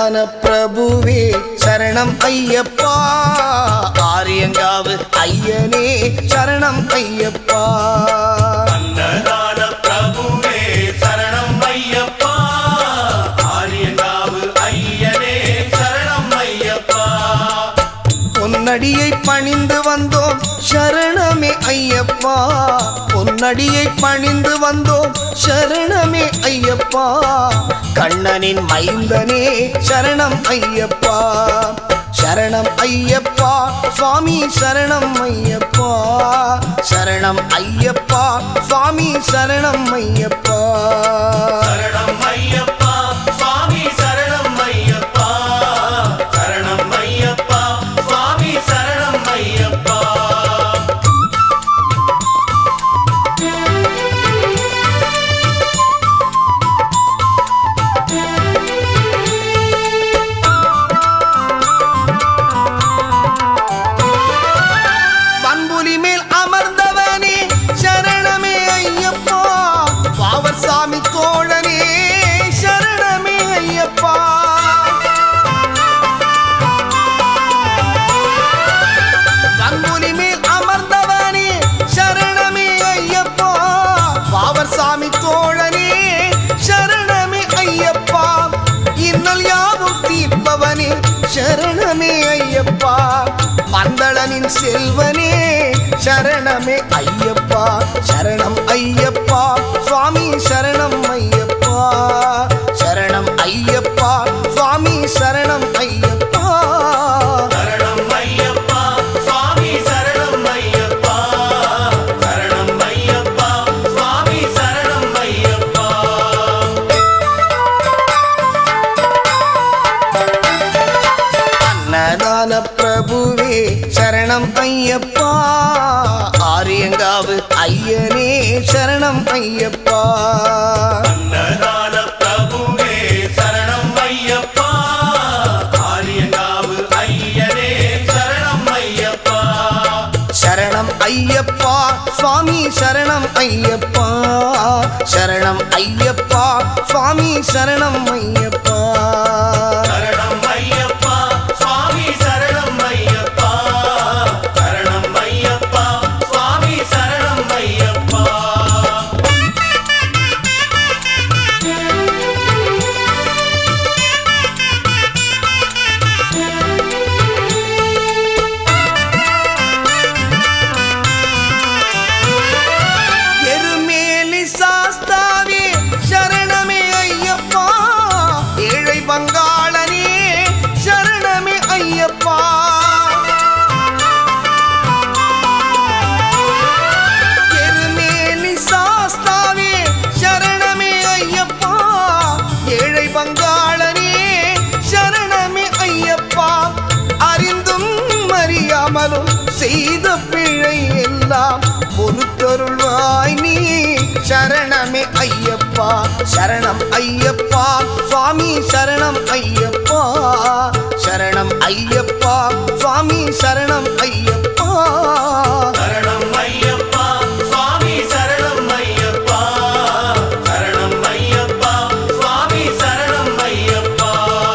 அன்னதான பிரபுவே சரணம் ஐயப்பா ஆரியங்காவு ஐயனே சரணம் ஐயப்பா அன்னதான பிரபுவே சரணம் ஐயப்பா ஆரியங்காவு ஐயனே சரணம் ஐயப்பா பொன்னடியை பணிந்து வந்தோம் சரணமே ஐயப்பா பொன்னடியை பணிந்து வந்தோம் சரணமே ஐயப்பா கண்ணனின் மைந்தனே சரணம் ஐயப்பா சரணம் ஐயப்பா சுவாமி சரணம் ஐயப்பா சரணம் ஐயப்பா சுவாமி சரணம் ஐயப்பா சரணம் ஐயப்பா சுவாமி சரணம் ஐயப்பா சரணம் ஐயப்பா சுவாமி சரணம் ஐயப்பா பண்புலி மேல் அமர்ந்தவனே சரணமே ஐயப்பா பாவர் சாமி தோழனே சரணமே ஐயப்பா பண்புலி மேல் அமர்ந்தவனே சரணமே ஐயப்பா பாவர் சாமி தோழனே சரணமே ஐயப்பா இன்னல் யாவும் தீர்ப்பவனே சரணமே ஐயப்பா மந்தளனின் செல்வனே சரணமே ஐயப்பா சரணம் ஐயப்பா சுவாமி சரணம் ஐயப்பா சரணம் ஐயப்பா சுவாமி சரணம் ஐயப்பா சரணம் ஐயப்பா சுவாமி சரணம் ஐயப்பா சரணம் ஐயப்பா சுவாமி சரணம் ஐயப்பா அன்னதான பிரபுவே சரணம் ஐயப்பா ஆரியங்காவு ஐயனே சரணம் ஐயப்பா அன்னதான பிரபுவே சரணம் ஐயப்பா ஆரியங்காவு ஐயனே சரணம் ஐயப்பா சரணம் ஐயப்பா சுவாமி சரணம் ஐயப்பா சரணம் ஐயப்பா சுவாமி சரணம் ஐயப்பா சரணம் ஐயப்பா சுவாமி சரணம் ஐயப்பா சரணம் ஐயப்பா சுவாமி சரணம் ஐயப்பா எருமேலி சாஸ்தாவே சரணமே ஐயப்பா ஏழை பங்காளனே சரணமே ஐயப்பா எருமேலி சாஸ்தாவே சரணமே ஐயப்பா ஏழை பங்காளனே சரணமே ஐயப்பா அறிந்தும் அறியாமலும் செய்த பிழை எல்லாம் பொறுத்தருள்வாய் நீ சரணமே ஐயப்பா சரணம் ஐயப்பா சுவாமி சரணம் ஐயப்பா சரணம் ஐயப்பா சுவாமி சரணம் ஐயப்பா சரணம் ஐயப்பா சுவாமி சரணம் ஐயப்பா சரணம் ஐயப்பா சுவாமி சரணம் ஐயப்பா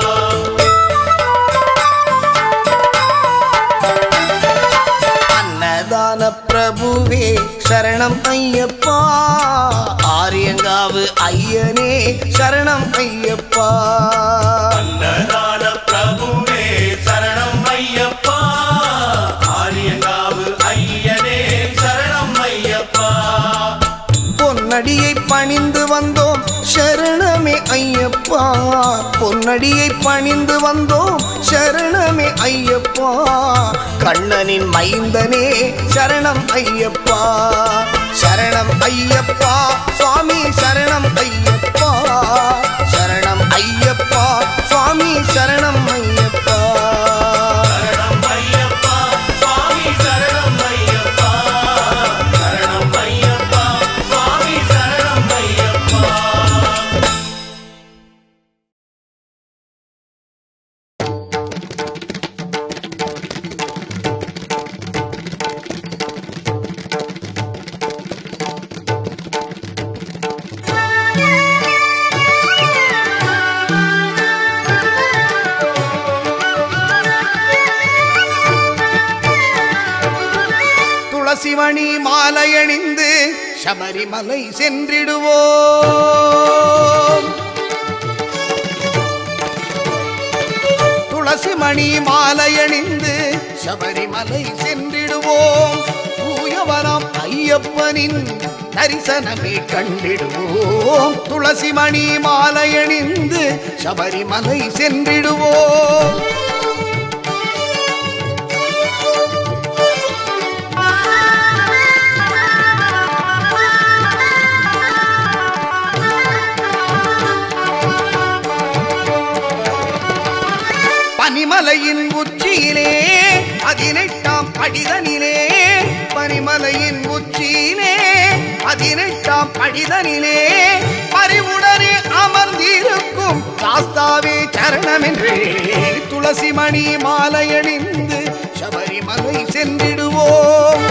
அன்னதான பிரபுவே சரணம் ஐயப்பா ஆரியங்காவு ஐயனே சரணம் ஐயப்பா அன்னதான பிரபுவே சரணம் ஐயப்பா ஆரியங்காவு ஐயனே சரணம் ஐயப்பா பொன்னடியை பணிந்து வந்தோம் சரணமே ஐயப்பா பொன்னடியை பணிந்து வந்தோம் சரணமே ஐயப்பா கண்ணனின் மைந்தனே சரணம் ஐயப்பா சரணம் ஐயப்பா சுவாமி சரணம் ஐயப்பா சரணம் ஐயப்பா சுவாமி சரணம் ஐயப்பா சரணம் ஐயப்பா சுவாமி சரணம் ஐயப்பா சரணம் ஐயப்பா சுவாமி சரணம் ஐயப்பா ஆ துளசி மணி மாலையணிந்து சபரிமலை சென்றிடுவோம் துளசி மணி மாலையணிந்து சபரிமலை சென்றிடுவோம் தூயவரம் ஐயப்பனின் தரிசனமே கண்டிடுவோம் துளசி மணி மாலையணிந்து சபரிமலை சென்றிடுவோம் பனிமலையின் உச்சியிலே பதினெட்டாம் படிதனிலே பனிமலையின் உச்சியிலே பதினெட்டாம் படிதனிலே பறிவுடனே அமர்ந்திருக்கும் சாஸ்தாவே சரணமென்றே துளசி மணி மாலையணிந்து சபரிமலை சென்றிடுவோம்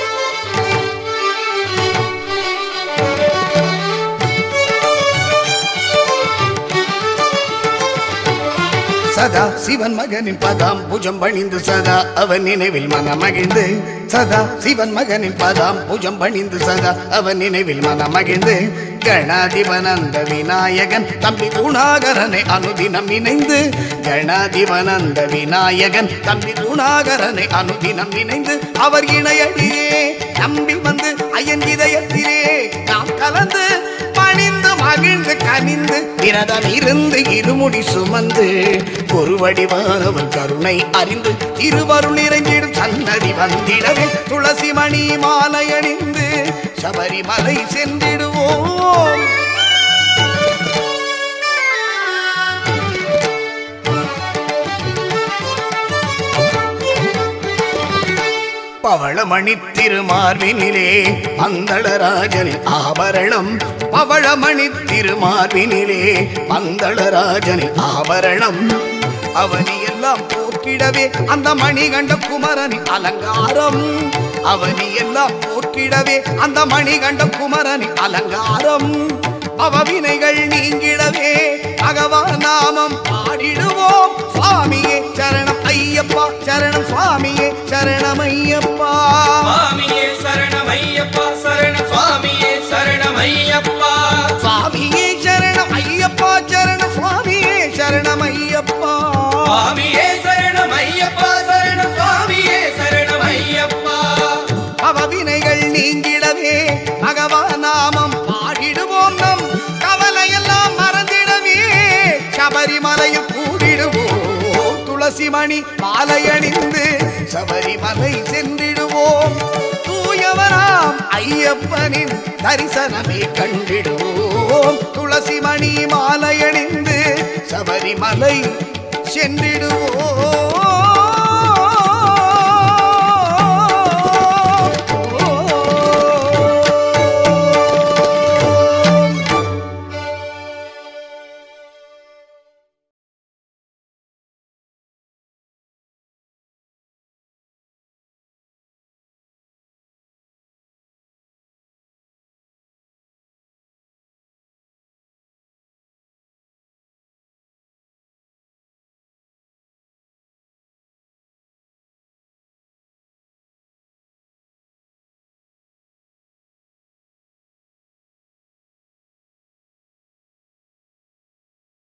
சதா சிவன் மகனின் பதாம் புஜம் பணிந்து சதா அவன் நினைவில் மனமகிழ்ந்து சதா சிவன் மகனின் பதாம் புஜம் பணிந்து சதா அவன் நினைவில் மனமகிழ்ந்து கணாதிபனந்த விநாயகன் தம்பி குணாகரனை அனுதினம் இணைந்து கணாதிபனந்த விநாயகன் தம்பி குணாகரனை அனுதினம் இணைந்து அவர் இணையடியே நம்பி வந்து ஐயன் இதயத்திலே நாம் கலந்து பணிந்து மகிழ்ந்து கனிந்து விரதம் இருந்து இருமுடி சுமந்து ஒரு வடிவானவன் கருணை அறிந்து திருவருள் நிறைந்திடும் சன்னதி வந்திடவே துளசி மணி மாலை அணிந்து சபரிமலை சென்றிடுவோம் பவளமணி திருமார்பினிலே பந்தளராஜனின் ஆபரணம் பவளமணி திருமார்பினிலே பந்தளராஜனின் ஆபரணம் அவனி எல்லாம் போக்கிடவே அந்த மணிகண்ட குமரனின் அலங்காரம் அவனி எல்லாம் போக்கிடவே அந்த மணிகண்ட குமரனின் அலங்காரம் அவவினைகள் நீங்கிடவே பகவான் நாமம் பாடிடுவோம் சுவாமியே சரணம் ஐயப்பா சரணம் சுவாமியே சரணம் ஐயப்பா சுவாமியே சரணமையப்பா சரண சுவாமியே சரணமையப்பா சுவாமியே சரணம் ஐயப்பா சரணம் சுவாமியே சரணம் ஐயப்பா சுவாமியே சரணமையப்பா சரண சுவாமியே சரணமையப்பா அவவினைகள் நீங்கிடவே பகவான் நாமம் பாடிடுவோம் நம் கவலையெல்லாம் மறந்திடவே சபரிமலையில் கூடிடுவோம் துளசி மணி மாலை அணிந்து சபரிமலை சென்றிடுவோம் தூயவராம் ஐயப்பனின் தரிசனமே கண்டிடுவோம் துளசி மணி மாலை அணிந்து சபரிமலை சென்றிடுவோம்